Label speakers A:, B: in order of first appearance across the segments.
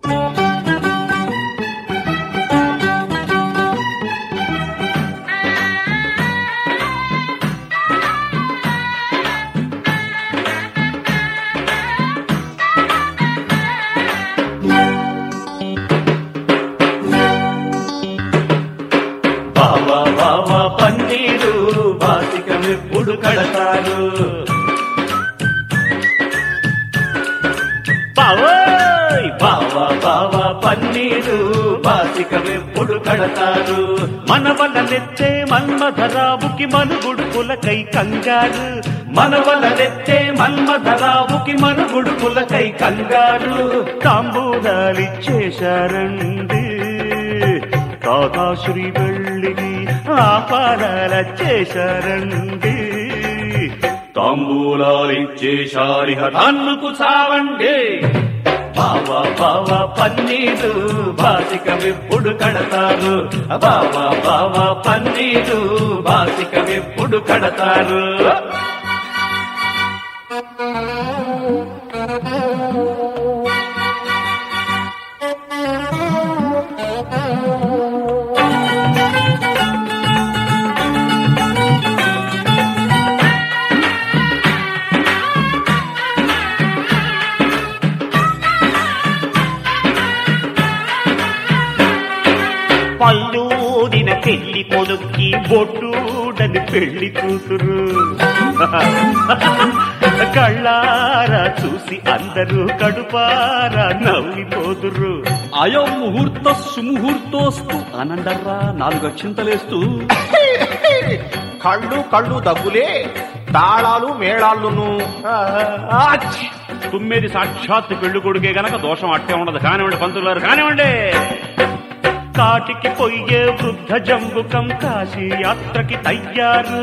A: బావా బావా పన్నీరు బాసికమెప్పుడు కడతారు బావోయ్ బావా బావా పన్నీరు బాసికమెప్పుడు కడతారు మన వల్ల నెత్తే మన్మధరావుకి మనుగుడు పులకై కంగారు మన వల్ల నెత్తే మన్మధరావుకి మనుగుడు పులకై కంగారు తాంబూలాలిచ్చేశారండి కాకాశ్రీ వెళ్ళిని ఆపారాల చేశారండి తాంబూలాలిచ్చేశారిహ తన్నుకు చావండి బావా బావా పన్నీరు బాసికమెప్పుడు కడతారు బావా బావా పన్నీరు బాసికమెప్పుడు కడతారు పల్లూడిన పెళ్లి కొడుక్కి బొడ్డూడని పెళ్లి కూతురు కళ్ళారా చూసి అందరూ కడుపారా నవ్విపోదురు
B: అయో ముహూర్త సుముహూర్తోస్తు అనండర్రా నాలుగు అక్షింతలేస్తూ
C: కళ్ళు కళ్ళు దగ్గులే తాళాలు మేళాళ్ళును
B: తుమ్మేది సాక్షాత్ పెళ్లి కొడుకే గనక దోషం అట్టే ఉండదు కానివ్వండి పంతులు గారు కానివ్వండి
A: కాటికి పొయ్యే వృద్ధ జంబుకం కాశీ యాత్రకి తయ్యారు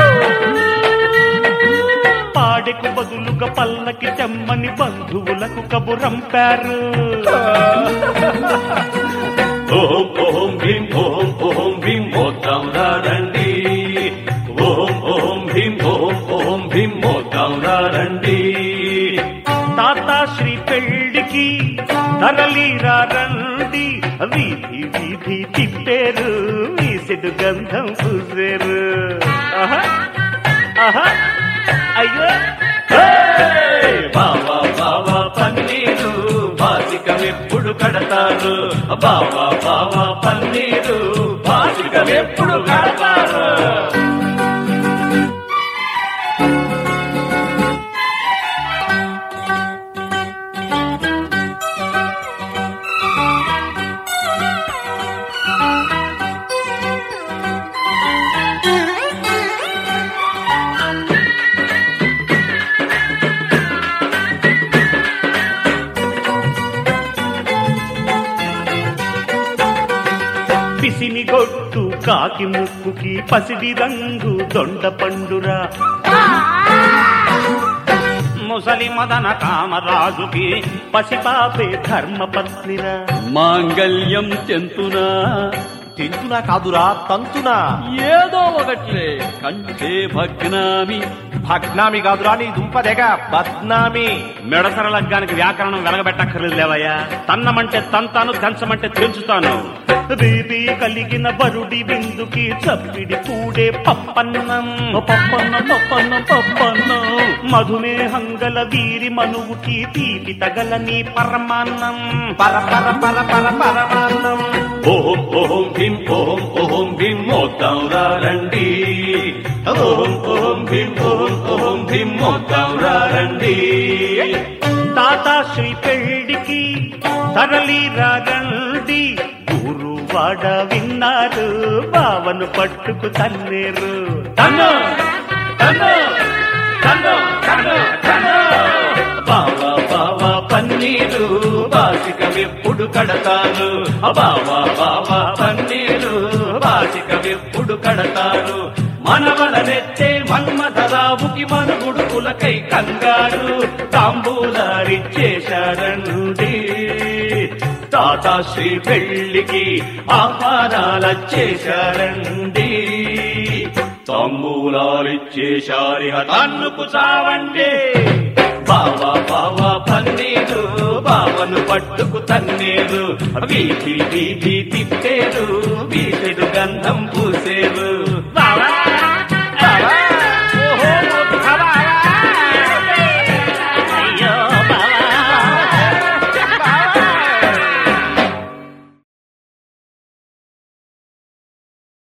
A: పాడెకు బదులుగా పల్లకి తెమ్మని బంధువులకు కబురంపారు ఓం ఓం భీం ఓం ఓం భీం మోద్దాం రండి ఓం ఓం భీం ఓం ఓం భీం మోద్దాం రండి తాత శ్రీ పెళ్లికి తరలిరా రండి వీధి వీధి తిప్పేరు వీసెడు గంధం పూసేరు ఆహా ఆహా అయ్యో ఏయ్! బావా బావా పన్నీరు బాసికమెప్పుడు కడతారు బావా బావా పన్నీరు బాసికమెప్పుడు కడతారు పిసిని గొట్టు కాకి ముక్కుకి పసిడి రంగు దొండ పండురా ముసలి మదన కామరాజుకి పసిపాపే ధర్మపత్నిరా
B: మాంగళ్యం తెంతునా
C: తింటున్నా కాదురా తంతునా
B: ఏదో ఒకట్లే కంటే భగ్నామి
C: భగ్నామి కాదురా నీ దుంపదెగ బద్నామి
B: మెడసర లగ్గానికి వ్యాకరణం వెలగబెట్టక్కర్లేదు లేవయ్యా తన్నమంటే తంతాను దంచమంటే తెంచుతాను
A: బీబీ కలిగిన బరుడి బిందుకి చప్పిడి కూడే పప్పన్నం పప్పన్న పప్పన్న పప్పన్నం మధుమేహంగల వీరి మనువుకి తీపి తగలని పరమాన్నం
C: పర పర పర పర పరమాన్నం
A: ఓం ఓం భీం ఓం ఓం భీం మోద్దాం రండి ఓం ఓం భీం ఓం ఓం భీం మోద్దాం రండి తాత శ్రీ పెళ్లికి తరలి రండి గురువాడ విన్నారు బావను పట్టుకు తన్నేరు తన్ను తన్ను తన్ను తన్ను తన్ను బావా బావా పన్నీరు బాసికమెప్పుడు కడతారు బావా బావా పన్నీరు బాసికమెప్పుడు కడతారు మనవలనెత్తే మన్మధరావుకి మనుగుడు కులకై కంగారు తాంబూలారిచ్చేశారండి తాత శ్రీ పెళ్లికి ఆహారాలచ్చేశారండి తాంబూలాలిచ్చేశారి తన్నుకు చావండి బావా బావా పన్నీరు బావను పట్టుకు తన్నేరు వీధి వీధి తిప్పేరు వీసెడు గంధం పూసేరు